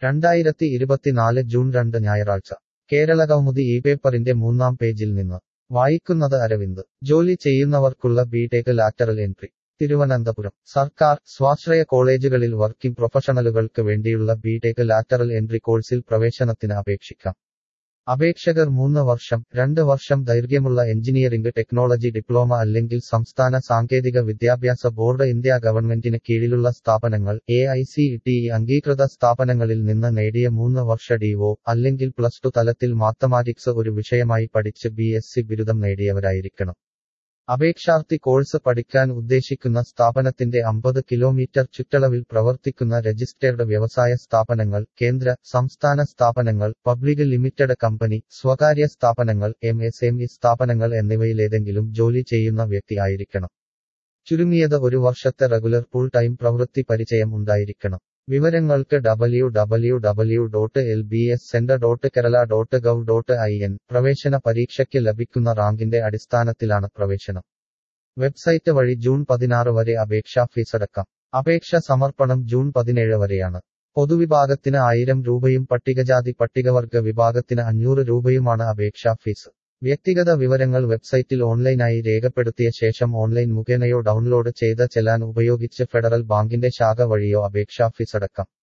രണ്ടായിരത്തി ഇരുപത്തിനാല് ജൂൺ രണ്ട് ഞായറാഴ്ച കേരളകൗമുദി ഈ പേപ്പറിന്റെ മൂന്നാം പേജിൽ നിന്ന് വായിക്കുന്നത് അരവിന്ദ് ജോലി ചെയ്യുന്നവർക്കുള്ള ബിടെക് ലാറ്ററൽ എൻട്രി തിരുവനന്തപുരം സർക്കാർ സ്വാശ്രയ കോളേജുകളിൽ വർക്കിംഗ് പ്രൊഫഷണലുകൾക്ക് വേണ്ടിയുള്ള ബിടെക് ലാറ്ററൽ എൻട്രി കോഴ്സിൽ പ്രവേശനത്തിന് അപേക്ഷിക്കാം അപേക്ഷകർ മൂന്ന് വർഷം രണ്ട് വർഷം ദൈർഘ്യമുള്ള എഞ്ചിനീയറിംഗ് ടെക്നോളജി ഡിപ്ലോമ അല്ലെങ്കിൽ സംസ്ഥാന സാങ്കേതിക വിദ്യാഭ്യാസ ബോർഡ് ഇന്ത്യ ഗവൺമെന്റിന് കീഴിലുള്ള സ്ഥാപനങ്ങൾ A I C T E അംഗീകൃത സ്ഥാപനങ്ങളിൽ നിന്ന് നേടിയ മൂന്ന് വർഷ ഡിവോ അല്ലെങ്കിൽ പ്ലസ് ടു തലത്തിൽ മാത്തമാറ്റിക്സ് ഒരു വിഷയമായി പഠിച്ച് ബി എസ് സി ബിരുദം നേടിയവരായിരിക്കണം അപേക്ഷാർത്ഥി കോഴ്സ് പഠിക്കാൻ ഉദ്ദേശിക്കുന്ന സ്ഥാപനത്തിന്റെ അമ്പത് കിലോമീറ്റർ ചുറ്റളവിൽ പ്രവർത്തിക്കുന്ന രജിസ്റ്റേർഡ് വ്യവസായ സ്ഥാപനങ്ങൾ കേന്ദ്ര സംസ്ഥാന സ്ഥാപനങ്ങൾ പബ്ലിക് ലിമിറ്റഡ് കമ്പനി സ്വകാര്യ സ്ഥാപനങ്ങൾ എം എസ് എം ഇ സ്ഥാപനങ്ങൾ എന്നിവയിലേതെങ്കിലും ജോലി ചെയ്യുന്ന വ്യക്തി ആയിരിക്കണം ചുരുങ്ങിയത് ഒരു വർഷത്തെ റെഗുലർ ഫുൾ ടൈം പ്രവൃത്തി പരിചയം ഉണ്ടായിരിക്കണം വിവരങ്ങൾക്ക് W W W dot L B S centre dot Kerala dot gov dot I N പ്രവേശന പരീക്ഷയ്ക്ക് ലഭിക്കുന്ന റാങ്കിന്റെ അടിസ്ഥാനത്തിലാണ് പ്രവേശനം വെബ്സൈറ്റ് വഴി ജൂൺ പതിനാറ് വരെ അപേക്ഷാ ഫീസടക്കാം അപേക്ഷ സമർപ്പണം ജൂൺ പതിനേഴ് വരെയാണ് പൊതുവിഭാഗത്തിന് ആയിരം രൂപയും പട്ടികജാതി പട്ടികവർഗ വിഭാഗത്തിന് അഞ്ഞൂറ് രൂപയുമാണ് അപേക്ഷാ ഫീസ് വ്യക്തിഗത വിവരങ്ങൾ വെബ്സൈറ്റിൽ ഓൺലൈനായി രേഖപ്പെടുത്തിയ ശേഷം ഓൺലൈൻ മുഖേനയോ ഡൗൺലോഡ് ചെയ്ത ചെലാൻ ഉപയോഗിച്ച് ഫെഡറൽ ബാങ്കിന്റെ ശാഖ വഴിയോ അപേക്ഷാ ഫീസടക്കാം